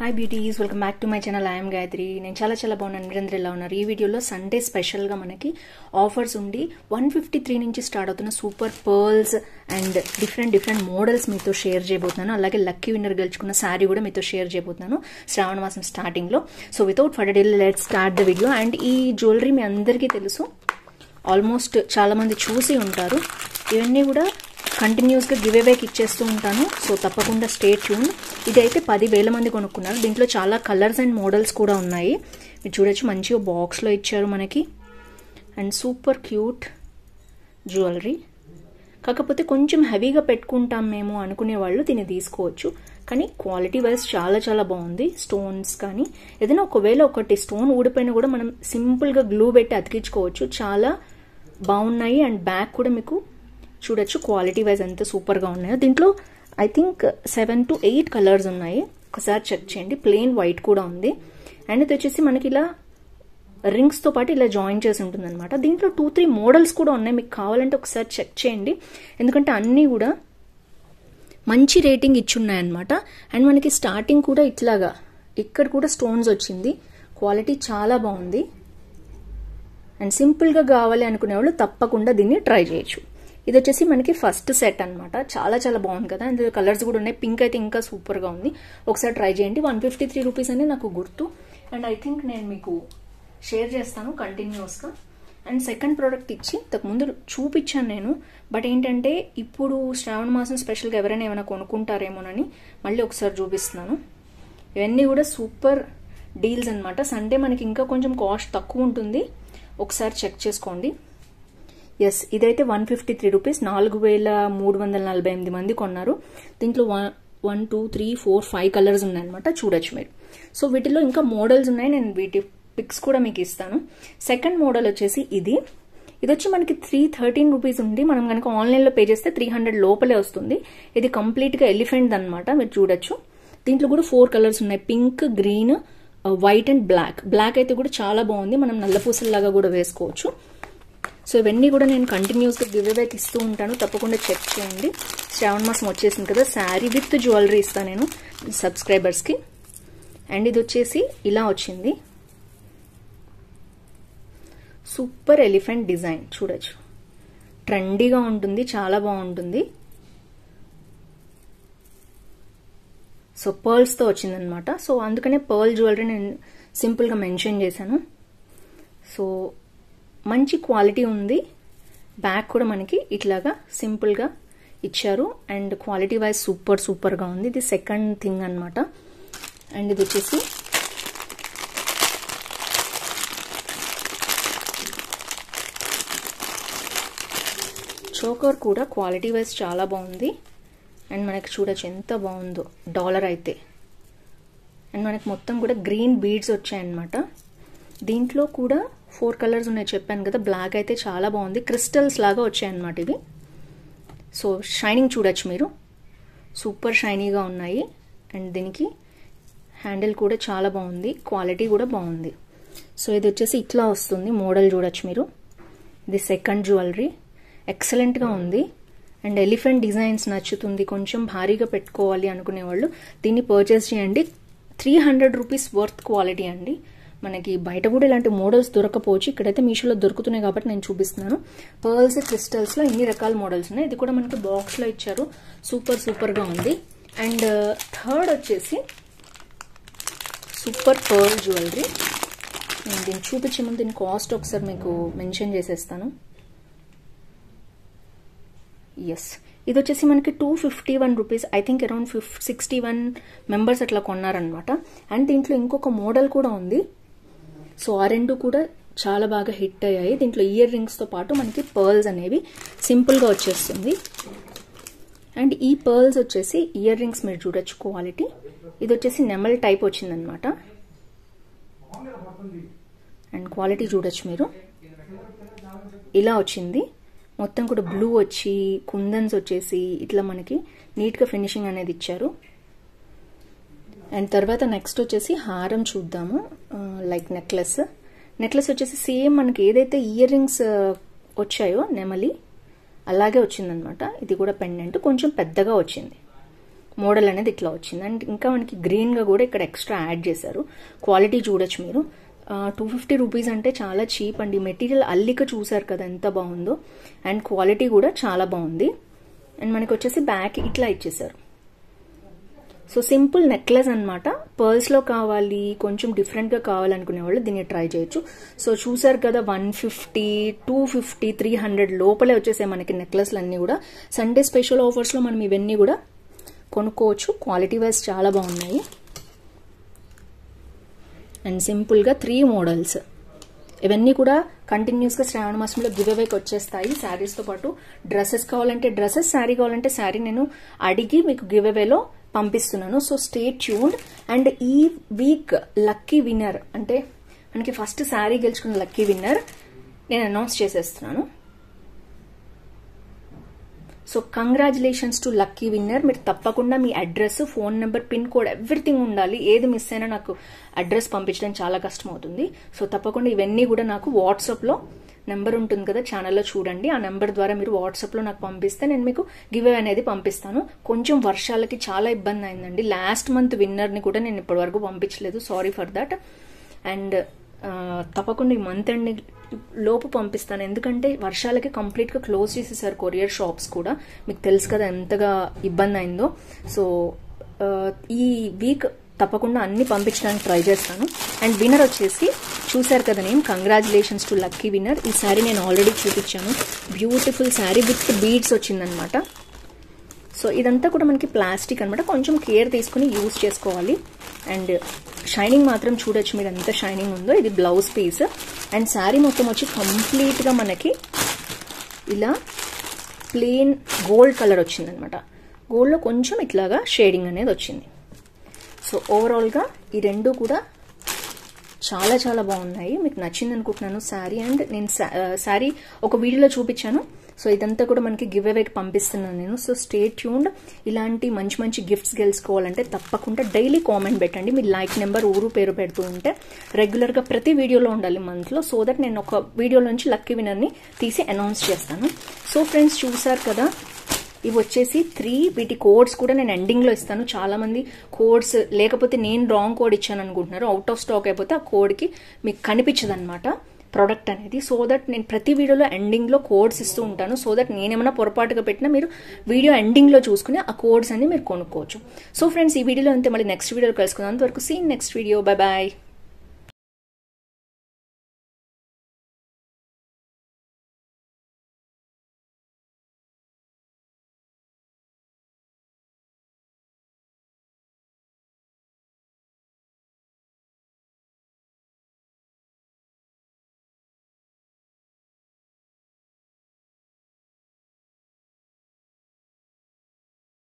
hi beauties welcome back to my channel I'm Gayatri నేను చాలా చాలా బాగున్నాను మీరందరూ ఎలా ఉన్నారు ఈ వీడియోలో సండే స్పెషల్గా మనకి ఆఫర్స్ ఉండి వన్ ఫిఫ్టీ త్రీ నుంచి స్టార్ట్ అవుతున్న super pearls and different different models మీతో షేర్ చేయబోతున్నాను అలాగే లక్కీ విన్నర్ గెలుచుకున్న శారీ కూడా మీతో షేర్ చేయబోతున్నాను శ్రావణ మాసం స్టార్టింగ్లో so without further delay let start the video and ఈ జ్యువెలరీ మీ అందరికీ తెలుసు ఆల్మోస్ట్ చాలామంది చూసి ఉంటారు ఇవన్నీ కూడా కంటిన్యూస్గా గివ్ అవేకి ఇచ్చేస్తూ ఉంటాను సో తప్పకుండా స్టేట్ ట్యూన్ ఇదైతే పదివేల మంది కొనుక్కున్నారు దీంట్లో చాలా కలర్స్ అండ్ మోడల్స్ కూడా ఉన్నాయి మీరు చూడొచ్చు మంచిగా బాక్స్లో ఇచ్చారు మనకి అండ్ సూపర్ క్యూట్ జ్యువెలరీ కాకపోతే కొంచెం హెవీగా పెట్టుకుంటాం మేము అనుకునే వాళ్ళు దీన్ని తీసుకోవచ్చు కానీ క్వాలిటీ వైజ్ చాలా చాలా బాగుంది స్టోన్స్ కానీ ఏదైనా ఒకవేళ ఒకటి స్టోన్ ఊడిపోయినా కూడా మనం సింపుల్గా గ్లూ పెట్టి అతికించుకోవచ్చు చాలా బాగున్నాయి అండ్ బ్యాక్ కూడా మీకు చూడొచ్చు క్వాలిటీ వైజ్ ఎంత సూపర్గా ఉన్నాయో దీంట్లో I think seven to eight colours ఉన్నాయి ఒకసారి చెక్ చేయండి ప్లెయిన్ వైట్ కూడా ఉంది అండ్ ఇది వచ్చేసి మనకి ఇలా రింగ్స్తో పాటు ఇలా జాయిన్ చేసి ఉంటుంది అనమాట దీంట్లో టూ త్రీ మోడల్స్ కూడా ఉన్నాయి మీకు కావాలంటే ఒకసారి చెక్ చేయండి ఎందుకంటే అన్నీ కూడా మంచి రేటింగ్ ఇచ్చున్నాయన్నమాట అండ్ మనకి స్టార్టింగ్ కూడా ఇట్లాగా ఇక్కడ కూడా స్టోన్స్ వచ్చింది క్వాలిటీ చాలా బాగుంది అండ్ సింపుల్గా కావాలి అనుకునే వాళ్ళు తప్పకుండా దీన్ని ట్రై చేయొచ్చు ఇది వచ్చేసి మనకి ఫస్ట్ సెట్ అనమాట చాలా చాలా బాగుంది కదా ఇందులో కలర్స్ కూడా ఉన్నాయి పింక్ అయితే ఇంకా సూపర్గా ఉంది ఒకసారి ట్రై చేయండి వన్ ఫిఫ్టీ త్రీ రూపీస్ అని నాకు గుర్తు అండ్ ఐ థింక్ నేను మీకు షేర్ చేస్తాను కంటిన్యూస్గా అండ్ సెకండ్ ప్రోడక్ట్ ఇచ్చి ఇంతకు ముందు చూపించాను నేను బట్ ఏంటంటే ఇప్పుడు శ్రావణ మాసం స్పెషల్గా ఎవరైనా ఏమైనా కొనుక్కుంటారేమోనని మళ్ళీ ఒకసారి చూపిస్తున్నాను ఇవన్నీ కూడా సూపర్ డీల్స్ అనమాట సండే మనకి ఇంకా కొంచెం కాస్ట్ తక్కువ ఉంటుంది ఒకసారి చెక్ చేసుకోండి ఎస్ ఇదైతే వన్ ఫిఫ్టీ త్రీ రూపీస్ నాలుగు వేల మూడు వందల నలభై ఎనిమిది మంది కొన్నారు దీంట్లో one one two three four five colours ఉన్నాయన్నమాట చూడొచ్చు మీరు సో వీటిలో ఇంకా మోడల్స్ ఉన్నాయి నేను వీటి పిక్స్ కూడా మీకు ఇస్తాను సెకండ్ మోడల్ వచ్చేసి ఇది ఇది వచ్చి మనకి త్రీ థర్టీన్ రూపీస్ ఉంది మనం కనుక ఆన్లైన్లో పే చేస్తే త్రీ హండ్రెడ్ లోపలే వస్తుంది ఇది కంప్లీట్గా ఎలిఫెంట్ అనమాట మీరు చూడొచ్చు దీంట్లో కూడా ఫోర్ కలర్స్ ఉన్నాయి pink green white and black black అయితే కూడా చాలా బాగుంది మనం నల్లపూసల్లాగా కూడా వేసుకోవచ్చు సో ఇవన్నీ కూడా నేను కంటిన్యూస్గా గివ్ అవేకి ఇస్తూ ఉంటాను తప్పకుండా చెక్ చేయండి శ్రావణ మాసం వచ్చేసింది కదా శారీ విత్ జ్యువెలరీ ఇస్తాను నేను సబ్స్క్రైబర్స్కి అండ్ ఇది వచ్చేసి ఇలా వచ్చింది సూపర్ ఎలిఫెంట్ డిజైన్ చూడొచ్చు ట్రెండీగా ఉంటుంది చాలా బాగుంటుంది సో పర్ల్స్తో వచ్చిందనమాట సో అందుకనే పర్ల్ జ్యువెలరీ నేను సింపుల్గా మెన్షన్ చేశాను సో మంచి క్వాలిటీ ఉంది బ్యాగ్ కూడా మనకి ఇట్లాగా సింపుల్గా ఇచ్చారు అండ్ క్వాలిటీ వైజ్ సూపర్ సూపర్గా ఉంది ఇది సెకండ్ థింగ్ అనమాట అండ్ ఇది వచ్చేసి చోకర్ కూడా క్వాలిటీ వైజ్ చాలా బాగుంది అండ్ మనకి చూడొచ్చు ఎంత బాగుందో డాలర్ అయితే అండ్ మనకి మొత్తం కూడా గ్రీన్ బీడ్స్ వచ్చాయన్నమాట దీంట్లో కూడా ఫోర్ కలర్స్ ఉన్నాయి చెప్పాను కదా బ్లాక్ అయితే చాలా బాగుంది క్రిస్టల్స్ లాగా వచ్చాయన్నమాట ఇవి సో షైనింగ్ చూడొచ్చు మీరు సూపర్ షైనీగా ఉన్నాయి అండ్ దీనికి హ్యాండిల్ కూడా చాలా బాగుంది క్వాలిటీ కూడా బాగుంది సో ఇది వచ్చేసి ఇట్లా వస్తుంది మోడల్ చూడొచ్చు మీరు ఇది సెకండ్ జ్యువెలరీ ఎక్సలెంట్గా ఉంది అండ్ ఎలిఫెంట్ డిజైన్స్ నచ్చుతుంది కొంచెం భారీగా పెట్టుకోవాలి అనుకునే వాళ్ళు దీన్ని పర్చేస్ చేయండి three hundred rupees worth quality అండి మనకి బయట కూడా ఇలాంటి మోడల్స్ దొరకపోవచ్చు ఇక్కడైతే మీషోలో దొరుకుతున్నాయి కాబట్టి నేను చూపిస్తున్నాను పర్ల్స్ క్రిస్టల్స్లో ఇన్ని రకాల మోడల్స్ ఉన్నాయి ఇది కూడా మనకి బాక్స్లో ఇచ్చారు సూపర్ సూపర్గా ఉంది అండ్ థర్డ్ వచ్చేసి సూపర్ పర్ల్ జ్యువెలరీ నేను దీన్ని చూపించే ముందు దీని కాస్ట్ ఒకసారి మీకు మెన్షన్ చేసేస్తాను ఎస్ ఇది వచ్చేసి మనకి two fifty one rupees I think around ఫిఫ్ సిక్స్టీ వన్ మెంబర్స్ అట్లా కొన్నారనమాట అండ్ దీంట్లో ఇంకొక మోడల్ కూడా ఉంది సో ఆ రెండు కూడా చాలా బాగా హిట్ అయ్యాయి దీంట్లో ఇయర్ రింగ్స్తో పాటు మనకి పర్ల్స్ అనేవి సింపుల్గా వచ్చేస్తుంది అండ్ ఈ పర్ల్స్ వచ్చేసి ఇయర్ రింగ్స్ మీరు చూడొచ్చు క్వాలిటీ ఇది వచ్చేసి నెమల్ టైప్ వచ్చిందనమాట అండ్ క్వాలిటీ చూడొచ్చు మీరు ఇలా వచ్చింది మొత్తం కూడా బ్లూ వచ్చి కుందన్స్ వచ్చేసి ఇట్లా మనకి నీట్గా ఫినిషింగ్ అనేది ఇచ్చారు అండ్ తర్వాత నెక్స్ట్ వచ్చేసి హారం చూద్దాము లైక్ నెక్లెస్ నెక్లెస్ వచ్చేసి సేమ్ మనకి ఏదైతే ఇయర్ రింగ్స్ వచ్చాయో నెమలి అలాగే వచ్చిందనమాట ఇది కూడా పెండెంట్ కొంచెం పెద్దగా వచ్చింది మోడల్ అనేది ఇట్లా వచ్చింది అండ్ ఇంకా మనకి గ్రీన్గా కూడా ఇక్కడ ఎక్స్ట్రా యాడ్ చేశారు క్వాలిటీ చూడొచ్చు మీరు టూ ఫిఫ్టీ రూపీస్ అంటే చాలా చీప్ అండి మెటీరియల్ అల్లిక చూసారు కదా ఎంత బాగుందో అండ్ క్వాలిటీ కూడా చాలా బాగుంది అండ్ మనకి వచ్చేసి బ్యాక్ ఇట్లా ఇచ్చేసారు సో సింపుల్ నెక్లెస్ అనమాట పర్ల్స్లో కావాలి కొంచెం డిఫరెంట్గా కావాలనుకునే వాళ్ళు దీన్ని ట్రై చేయొచ్చు సో చూసారు కదా one fifty two fifty three hundred లోపలే వచ్చేసాయి మనకి నెక్లెస్లు అన్నీ కూడా సండే స్పెషల్ ఆఫర్స్లో మనం ఇవన్నీ కూడా కొనుక్కోవచ్చు క్వాలిటీ వైజ్ చాలా బాగున్నాయి అండ్ సింపుల్గా త్రీ మోడల్స్ ఇవన్నీ కూడా కంటిన్యూస్గా శ్రావణ మాసంలో గివ్ అవేకి వచ్చేస్తాయి శారీస్తో పాటు డ్రెస్సెస్ కావాలంటే డ్రెస్సెస్ శారీ కావాలంటే శారీ నేను అడిగి మీకు గివ్ అవేలో పంపిస్తున్నాను సో స్టే ట్యూన్డ్ అండ్ ఈ వీక్ లక్కీ విన్నర్ అంటే మనకి ఫస్ట్ శారీ గెలుచుకున్న లక్కీ విన్నర్ నేను అనౌన్స్ చేసేస్తున్నాను so congratulations to lucky winner మీరు తప్పకుండా మీ address phone number pin code everything ఉండాలి ఏది మిస్ అయినా నాకు అడ్రస్ పంపించడం చాలా కష్టం అవుతుంది సో తప్పకుండా ఇవన్నీ కూడా నాకు వాట్సాప్లో నెంబర్ ఉంటుంది కదా ఛానల్లో చూడండి ఆ నెంబర్ ద్వారా మీరు వాట్సాప్లో నాకు పంపిస్తే నేను మీకు గివ్ అవే అనేది పంపిస్తాను కొంచెం వర్షాలకి చాలా ఇబ్బంది అయిందండి లాస్ట్ మంత్ విన్నర్ని కూడా నేను ఇప్పటివరకు పంపించలేదు సారీ ఫర్ దట్ అండ్ తప్పకుండా ఈ మంత్ ఎండ్ లోపు పంపిస్తాను ఎందుకంటే వర్షాలకి కంప్లీట్గా క్లోజ్ చేసేసారు కొరియర్ షాప్స్ కూడా మీకు తెలుసు కదా ఎంతగా ఇబ్బంది అయిందో సో ఈ వీక్ తప్పకుండా అన్ని పంపించడానికి ట్రై చేస్తాను అండ్ విన్నర్ వచ్చేసి చూశారు కదా నేను కంగ్రాచులేషన్స్ టు లక్కీ విన్నర్ ఈ శారీ నేను ఆల్రెడీ చూపించాను బ్యూటిఫుల్ శారీ విత్ బీడ్స్ వచ్చిందనమాట సో ఇదంతా కూడా మనకి ప్లాస్టిక్ అనమాట కొంచెం కేర్ తీసుకుని యూజ్ చేసుకోవాలి అండ్ షైనింగ్ మాత్రం చూడొచ్చు మీరు ఎంత షైనింగ్ ఉందో ఇది బ్లౌజ్ పీస్ అండ్ శారీ మొత్తం వచ్చి కంప్లీట్గా మనకి ఇలా ప్లెయిన్ గోల్డ్ కలర్ వచ్చిందనమాట గోల్డ్లో కొంచెం ఇట్లాగా షేడింగ్ అనేది వచ్చింది సో ఓవరాల్గా ఈ రెండు కూడా చాలా చాలా బాగున్నాయి మీకు నచ్చింది అనుకుంటున్నాను శారీ అండ్ నేను శారీ ఒక వీడియోలో చూపించాను సో ఇదంతా కూడా మనకి గివ్ అవేకి పంపిస్తున్నాను నేను సో స్టే ట్యూన్డ్ ఇలాంటి మంచి మంచి గిఫ్ట్స్ గెలుచుకోవాలంటే తప్పకుండా డైలీ కామెంట్ పెట్టండి మీ లైక్ నెంబర్ ఊరు పేరు పెడుతూ ఉంటే రెగ్యులర్గా ప్రతి వీడియోలో ఉండాలి మంత్లో సో దట్ నేను ఒక వీడియో నుంచి లక్కీ వినర్ని తీసి అనౌన్స్ చేస్తాను సో ఫ్రెండ్స్ చూసారు కదా ఇవి వచ్చేసి త్రీ వీటి కోడ్స్ కూడా నేను ఎండింగ్లో ఇస్తాను చాలా మంది కోడ్స్ లేకపోతే నేను రాంగ్ కోడ్ ఇచ్చాను అనుకుంటున్నారు అవుట్ ఆఫ్ స్టాక్ అయిపోతే ఆ కోడ్కి మీకు కనిపించదు అనమాట ప్రోడక్ట్ అనేది సో దట్ నేను ప్రతి వీడియోలో ఎండింగ్లో కోడ్స్ ఇస్తూ ఉంటాను సో దట్ నేనేమైనా పొరపాటుగా పెట్టినా మీరు వీడియో ఎండింగ్లో చూసుకుని ఆ కోడ్స్ అన్ని మీరు కొనుక్కోవచ్చు సో ఫ్రెండ్స్ ఈ వీడియోలో అంతే మళ్ళీ నెక్స్ట్ వీడియోలో కలుసుకుందాం అంతవరకు see in next video bye bye